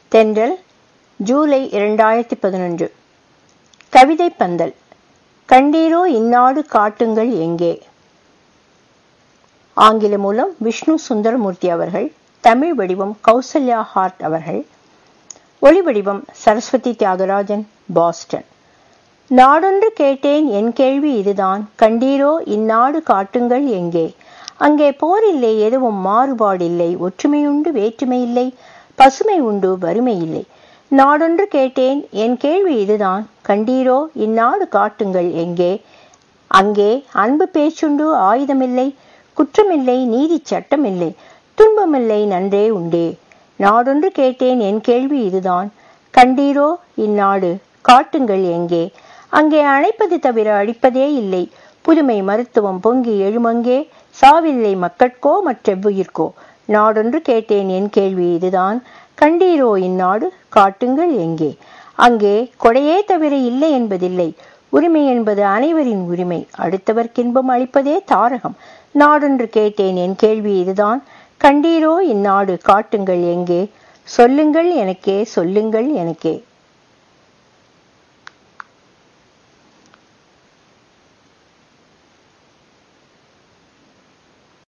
தென்றல் ஜூலை இரண்டாயிரத்தி பதினொன்று கவிதை பந்தல் கண்டீரோ இந்நாடு காட்டுங்கள் எங்கே ஆங்கில மூலம் விஷ்ணு சுந்தரமூர்த்தி அவர்கள் தமிழ் வடிவம் கௌசல்யா ஹார்ட் அவர்கள் ஒளி வடிவம் சரஸ்வதி தியாகராஜன் பாஸ்டன் நாடொன்று கேட்டேன் என் கேள்வி இதுதான் கண்டீரோ இந்நாடு காட்டுங்கள் எங்கே அங்கே போர் இல்லை எதுவும் மாறுபாடில்லை ஒற்றுமையுண்டு வேற்றுமை இல்லை பசுமை உண்டு வறுமை இல்லை நாடொன்று கேட்டேன் என் கேள்வி இதுதான் கண்டீரோ இந்நாடு காட்டுங்கள் எங்கே அங்கே அன்பு பேச்சுண்டு ஆயுதமில்லை குற்றமில்லை நீதி சட்டமில்லை துன்பமில்லை நன்றே உண்டே நாடொன்று கேட்டேன் என் கேள்வி இதுதான் கண்டீரோ இந்நாடு காட்டுங்கள் எங்கே அங்கே அழைப்பது தவிர அழிப்பதே இல்லை புதுமை மருத்துவம் பொங்கி எழுமங்கே சாவில்லை மக்கட்கோ மற்றெவ்வுயிர்க்கோ நாடொன்று கேட்டேன் என் கேள்வி இதுதான் கண்டீரோ இந்நாடு காட்டுங்கள் எங்கே அங்கே கொடையே தவிர இல்லை என்பதில்லை உரிமை என்பது அனைவரின் உரிமை அடுத்தவர்க்கின்பம் அளிப்பதே தாரகம் நாடொன்று கேட்டேன் என் கேள்வி இதுதான் கண்டீரோ இந்நாடு காட்டுங்கள் எங்கே சொல்லுங்கள் எனக்கே சொல்லுங்கள் எனக்கே